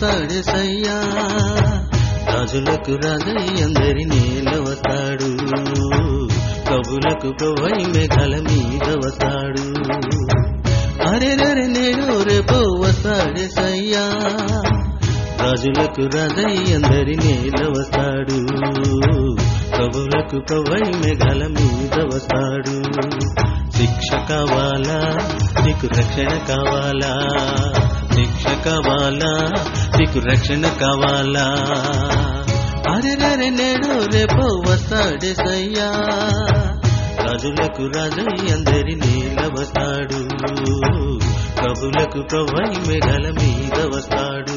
వస్తాడు సయ్యా రాజులకు రాజై అందరి నేల వస్తాడు కబులకు ప్రవై మేఘాల మీద వస్తాడు అరే రరే నేడు రేపో వస్తాడు సయ్యా రాజులకు రాజై అందరి నేల వస్తాడు ప్రభులకు ప్రవై మేఘాల మీద వస్తాడు శిక్ష కావాలా నీకు రక్షణ కావాలా శిక్ష కావాలా నీకు రక్షణ కావాలా అరే రరే నేడు రేపో వస్తాడే సయ్యా రాజులకు రాజై అందరి నీల వస్తాడు ప్రభులకు ప్రవై మేఘాల మీద వస్తాడు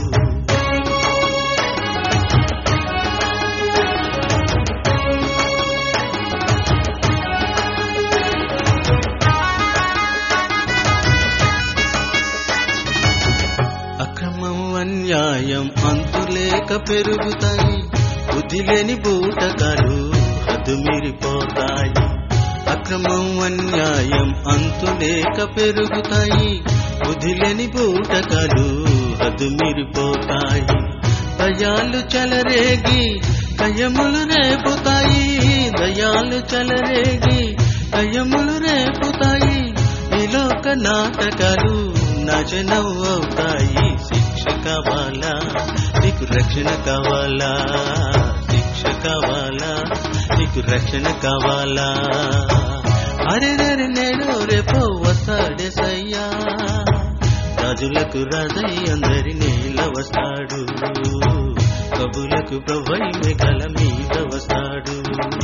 అక్రమం అన్యాయం అంతులేక పెరుగుతాయి బుద్ధి లేని బూటకాలు హద్దు మీరిపోతాయి అక్రమం అన్యాయం అంతులేక పెరుగుతాయి బుద్ధి లేని బూటకాలు హద్దు మీరిపోతాయి దయాలు చలరేగి కయములు రేపుతాయి దయాలు చలరేగి కయములు రేపుతాయి ఈ లోక నాటకాలు నాశనం అవుతాయి శిక్ష కావాలా నీకు రక్షణ కావాలా శిక్ష కావాలా నీకు రక్షణ కావాలా అరే రరే నేడు రేపో వస్తాడే సయ్యా రాజులకు రాజై అందరి నేల వస్తాడు కబులకు ప్రభై మేఘల మీద వస్తాడు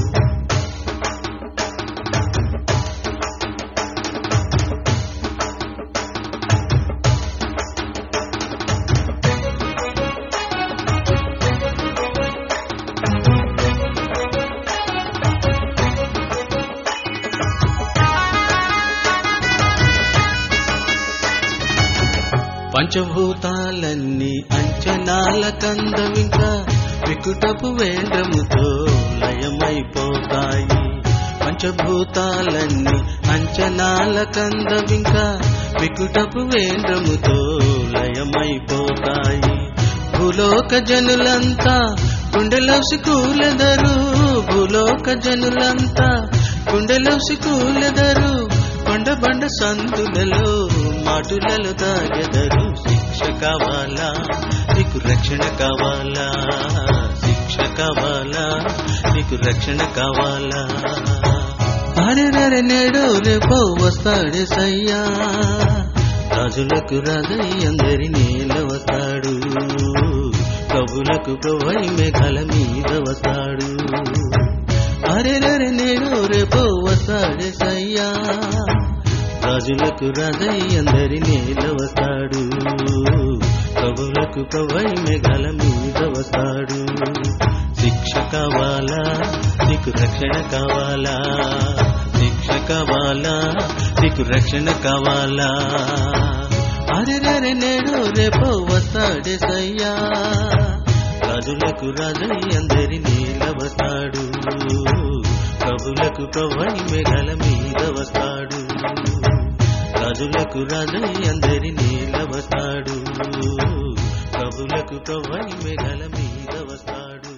పంచభూతాలన్నీ అంచనాల కందమింకా వికుటపు వేగముతో లయమైపోతాయి పంచభూతాలన్నీ అంచనాల కందమింకా వికుటపు వేగముతో లయమైపోతాయి భూలోక జనులంతా గుండెలోసి కూలెదరు భూలోక జనులంతా గుండెలోసి కూలెదరు కొండ బండ సందులలో మాటులలో దాగెదరు శిక్ష కావాలా నీకు రక్షణ కావాలా శిక్ష కావాలా నీకు రక్షణ కావాలా అరే రరే నేడు రేపో వస్తాడు సయ్యా రాజులకు రాజై అందరి నేల వస్తాడు కబులకు ప్రవై మేఘాల మీద వస్తాడు అరే రరే నేడు రేపో వస్తాడు సయ్యా రాజులకు రాజై అందరి నేల వస్తాడు కబులకు ప్రవై మేఘాల మీద వస్తాడు శిక్ష కావాలా నీకు రక్షణ కావాలా శిక్ష కావాలా నీకు రక్షణ కావాలా అరే రరే నేడు రేపో వస్తాడే సయ్యా రాజులకు రాజై అందరి నీల వస్తాడు ప్రభులకు ప్రభై మేఘల మీద వస్తాడు రాజులకు రాజై అందరి నీల వస్తాడు ప్రభులకు ప్రభై మేఘల మీద వస్తాడు